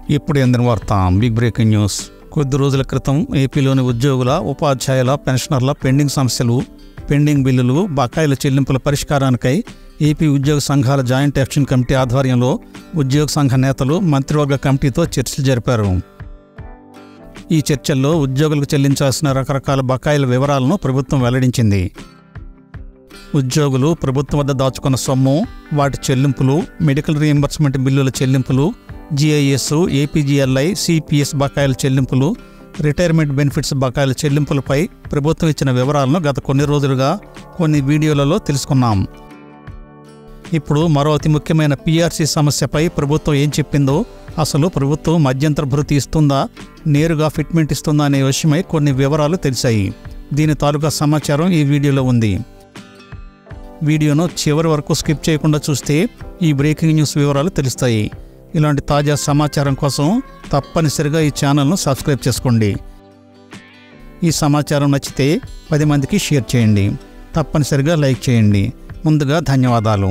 ఇప్పుడు అందిన వార్త బిగ్ బ్రేకింగ్ న్యూస్ కొద్ది రోజుల క్రితం ఏపీలోని ఉద్యోగుల ఉపాధ్యాయుల పెన్షనర్ల పెండింగ్ సమస్యలు పెండింగ్ బిల్లులు బకాయిల చెల్లింపుల పరిష్కారానికై ఏపీ ఉద్యోగ సంఘాల జాయింట్ యాక్షన్ కమిటీ ఆధ్వర్యంలో ఉద్యోగ సంఘ నేతలు మంత్రివర్గ కమిటీతో చర్చలు జరిపారు ఈ చర్చల్లో ఉద్యోగులకు చెల్లించాల్సిన రకరకాల బకాయిల వివరాలను ప్రభుత్వం వెల్లడించింది ఉద్యోగులు ప్రభుత్వం వద్ద దాచుకున్న సొమ్ము వాటి చెల్లింపులు మెడికల్ రీయింబర్స్మెంట్ బిల్లుల చెల్లింపులు జిఐఎస్ ఏపీజీఎల్ఐ సిపిఎస్ బకాయిల చెల్లింపులు రిటైర్మెంట్ బెనిఫిట్స్ బకాయిల చెల్లింపులపై ప్రభుత్వం ఇచ్చిన వివరాలను గత కొన్ని రోజులుగా కొన్ని వీడియోలలో తెలుసుకున్నాం ఇప్పుడు మరో అతి ముఖ్యమైన పీఆర్సీ సమస్యపై ప్రభుత్వం ఏం చెప్పిందో అసలు ప్రభుత్వం మధ్యంతర భృతి ఇస్తుందా నేరుగా ఫిట్మెంట్ ఇస్తుందా అనే విషయమై కొన్ని వివరాలు తెలిసాయి దీని తాలూకా సమాచారం ఈ వీడియోలో ఉంది వీడియోను చివరి వరకు స్కిప్ చేయకుండా చూస్తే ఈ బ్రేకింగ్ న్యూస్ వివరాలు తెలుస్తాయి ఇలాంటి తాజా సమాచారం కోసం తప్పనిసరిగా ఈ ఛానల్ను సబ్స్క్రైబ్ చేసుకోండి ఈ సమాచారం నచ్చితే పది మందికి షేర్ చేయండి తప్పనిసరిగా లైక్ చేయండి ముందుగా ధన్యవాదాలు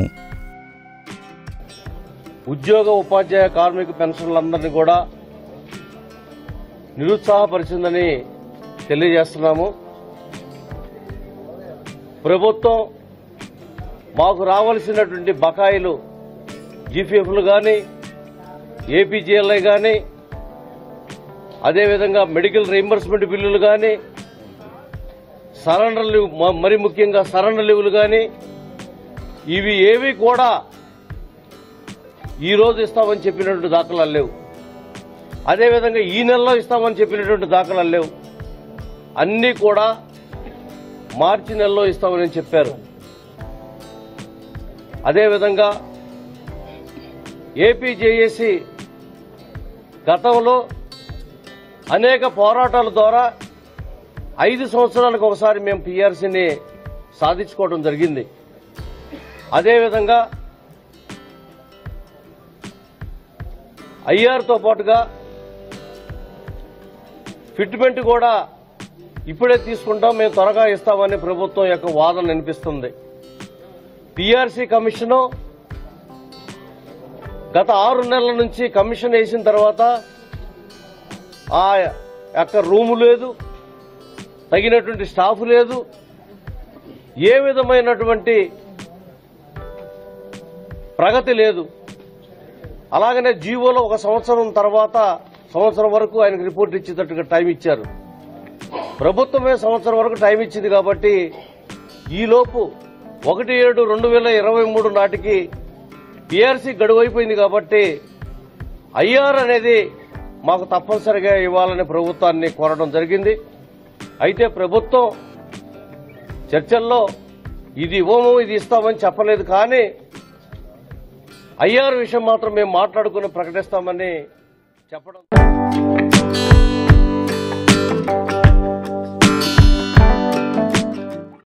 ఉద్యోగ ఉపాధ్యాయ కార్మిక పెన్షన్లందరినీ కూడా నిరుత్సాహపరిచిందని తెలియజేస్తున్నాము ప్రభుత్వం మాకు రావాల్సినటువంటి బకాయిలు జీపీఎఫ్లు కానీ ఏపీజీఎల్ఐ కానీ అదేవిధంగా మెడికల్ రీయింబర్స్మెంట్ బిల్లులు కానీ సరెండర్ లీవ్ మ- మరి ముఖ్యంగా సరెండర్ లీవులు కానీ ఇవి ఏవి కూడా ఈ రోజు ఇస్తామని చెప్పినటువంటి దాఖలాలు లేవు అదేవిధంగా ఈ నెలలో ఇస్తామని చెప్పినటువంటి దాఖలాలు లేవు అన్నీ కూడా మార్చి నెలలో ఇస్తామని చెప్పారు అదేవిధంగా ఏపీ జేఏసీ గతంలో అనేక పోరాటాల ద్వారా ఐదు సంవత్సరాలకు ఒకసారి మేము పీఆర్సీని సాధించుకోవడం జరిగింది అదేవిధంగా ఐఆర్తో పాటుగా ఫిట్మెంట్ కూడా ఇప్పుడే తీసుకుంటాం మేము త్వరగా ఇస్తామని ప్రభుత్వం యొక్క వాదన వినిపిస్తుంది పీఆర్సీ కమిషను గత ఆరు నెలల నుంచి కమిషన్ వేసిన తర్వాత ఆ యొక్క రూము లేదు తగినటువంటి స్టాఫ్ లేదు ఏ విధమైనటువంటి ప్రగతి లేదు అలాగనే జీవోలో ఒక సంవత్సరం తర్వాత సంవత్సరం వరకు ఆయనకు రిపోర్ట్ ఇచ్చేటట్టుగా టైం ఇచ్చారు ప్రభుత్వమే సంవత్సరం వరకు టైం ఇచ్చింది కాబట్టి ఈలోపు ఒకటి ఏడు రెండు వేల ఇరవై మూడు నాటికి పీఆర్సీ గడువు అయిపోయింది కాబట్టి ఐఆర్ అనేది మాకు తప్పనిసరిగా ఇవ్వాలని ప్రభుత్వాన్ని కోరడం జరిగింది అయితే ప్రభుత్వం చర్చల్లో ఇది ఇవ్వము ఇది ఇస్తామని చెప్పలేదు కానీ ఐఆర్ విషయం మాత్రం మేము మాట్లాడుకుని ప్రకటిస్తామని చెప్పడం